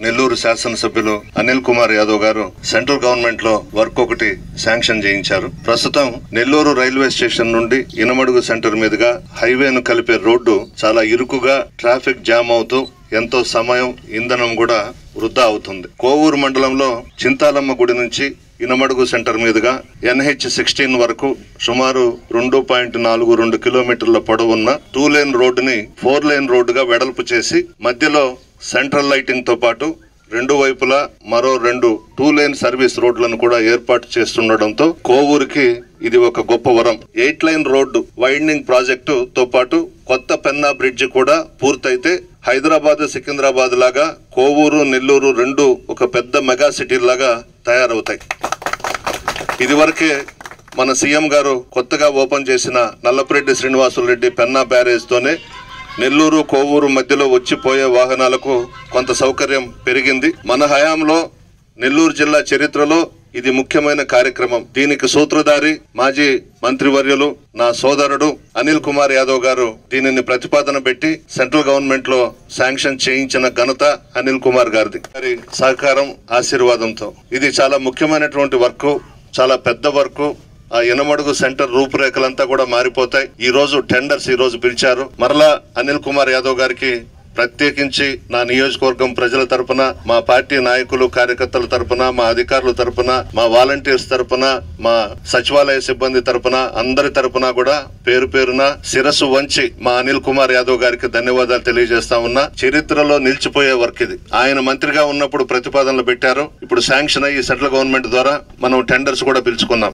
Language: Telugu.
నెల్లూరు శాసనసభ్యులు అనిల్ కుమార్ యాదవ్ గారు సెంట్రల్ గవర్నమెంట్ లో వర్క్ ఒకటి శాంక్షన్ చేయించారు ప్రస్తుతం నెల్లూరు రైల్వే స్టేషన్ నుండి ఇనమడుగు సెంటర్ మీదుగా హైవేను కలిపే రోడ్డు చాలా ఇరుకుగా ట్రాఫిక్ జామ్ అవుతూ ఎంతో సమయం ఇంధనం కూడా వృధా అవుతుంది కోవూరు మండలంలో చింతాలమ్మ గుడి నుంచి ఇనమడుగు సెంటర్ మీదుగా ఎన్హెచ్ సిక్స్టీన్ వరకు సుమారు రెండు పాయింట్ నాలుగు రెండు కిలోమీటర్ల పొడవున్న టూ లేన్ రోడ్డుని ఫోర్ లేన్ రోడ్డుగా వెడల్పు చేసి మధ్యలో సెంట్రల్ లైటింగ్ తో పాటు రెండు వైపులా మరో రెండు టూ లేన్ సర్వీస్ రోడ్లను కూడా ఏర్పాటు చేస్తుండటంతో కోవూరుకి ఇది ఒక గొప్ప వరం eight line road widening project తో పాటు కొత్త పెన్నా బ్రిడ్జ్ కూడా పూర్తయితే హైదరాబాద్ సికింద్రాబాద్ లాగా కోవూరు నెల్లూరు రెండు ఒక పెద్ద మెగా సిటీ లాగా తయారవుతాయి ఇదివరకే మన సీఎం గారు కొత్తగా ఓపెన్ చేసిన నల్లపురెడ్డి శ్రీనివాసులు రెడ్డి పెన్నా బ్యారేజ్ తోనే నెల్లూరు కోవూరు మధ్యలో వచ్చిపోయే వాహనాలకు కొంత సౌకర్యం పెరిగింది మన హయాంలో నెల్లూరు జిల్లా చరిత్రలో ఇది ముఖ్యమైన కార్యక్రమం దీనికి సూత్రధారి మాజీ మంత్రివర్యులు నా సోదరుడు అనిల్ కుమార్ యాదవ్ గారు దీనిని ప్రతిపాదన పెట్టి సెంట్రల్ గవర్నమెంట్ లో శాంక్షన్ చేయించిన ఘనత అనిల్ కుమార్ గారిది వారి సహకారం ఆశీర్వాదంతో ఇది చాలా ముఖ్యమైనటువంటి వర్క్ చాలా పెద్ద వర్క్ ఆ ఎనమడుగు సెంటర్ రూపురేఖలంతా కూడా మారిపోతాయి ఈ రోజు టెండర్స్ ఈ రోజు పిలిచారు మరలా అనిల్ కుమార్ యాదవ్ గారికి ప్రత్యేకించి నా నియోజకవర్గం ప్రజల తరపున మా పార్టీ నాయకులు కార్యకర్తల తరపున మా అధికారుల తరపున మా వాలంటీర్స్ తరపున మా సచివాలయ సిబ్బంది తరపున అందరి తరపున కూడా పేరు పేరున శిరస్సు వంచి మా అనిల్ కుమార్ యాదవ్ గారికి ధన్యవాదాలు తెలియజేస్తా ఉన్నా చరిత్రలో నిలిచిపోయే వర్క్ ఇది ఆయన మంత్రిగా ఉన్నప్పుడు ప్రతిపాదనలు పెట్టారు ఇప్పుడు శాంక్షన్ అయ్యి సెంట్రల్ గవర్నమెంట్ ద్వారా మనం టెండర్స్ కూడా పిలుచుకున్నాం